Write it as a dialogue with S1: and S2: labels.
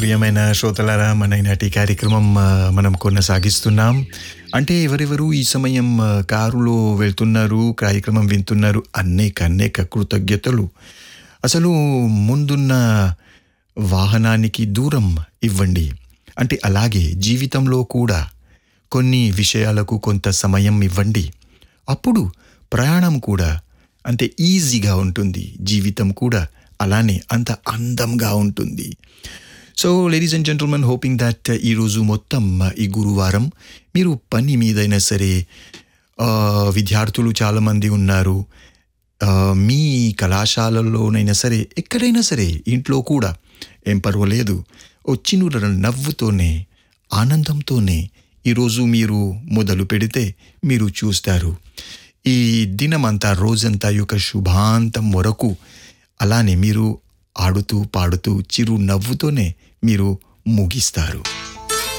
S1: ప్రియమైన శ్రోతలారా మన ఈనాటి కార్యక్రమం ఆ, మనం కొనసాగిస్తున్నాం అంటే ఎవరెవరు ఈ సమయం ఆ, కారులో వెళ్తున్నారు కార్యక్రమం వింటున్నారు అనేక అనేక కృతజ్ఞతలు అసలు ముందున్న వాహనానికి దూరం ఇవ్వండి అంటే అలాగే జీవితంలో కూడా కొన్ని విషయాలకు కొంత సమయం ఇవ్వండి అప్పుడు ప్రయాణం కూడా అంతే ఈజీగా ఉంటుంది జీవితం కూడా అలానే అంత అందంగా ఉంటుంది so ladies and gentlemen hoping that ఈరోజు మొత్తం ఈ గురువారం మీరు పని మీదైనా సరే ఆ, విద్యార్థులు చాలామంది ఉన్నారు ఆ, మీ కళాశాలల్లోనైనా సరే ఎక్కడైనా సరే ఇంట్లో కూడా ఏం పర్వాలేదు ఓ చిన్న నవ్వుతోనే ఆనందంతోనే ఈరోజు మీరు మొదలు పెడితే మీరు చూస్తారు ఈ దినమంతా రోజంతా యొక్క శుభాంతం వరకు అలానే మీరు ఆడుతూ పాడుతూ చిరు నవ్వుతోనే మీరు ముగిస్తారు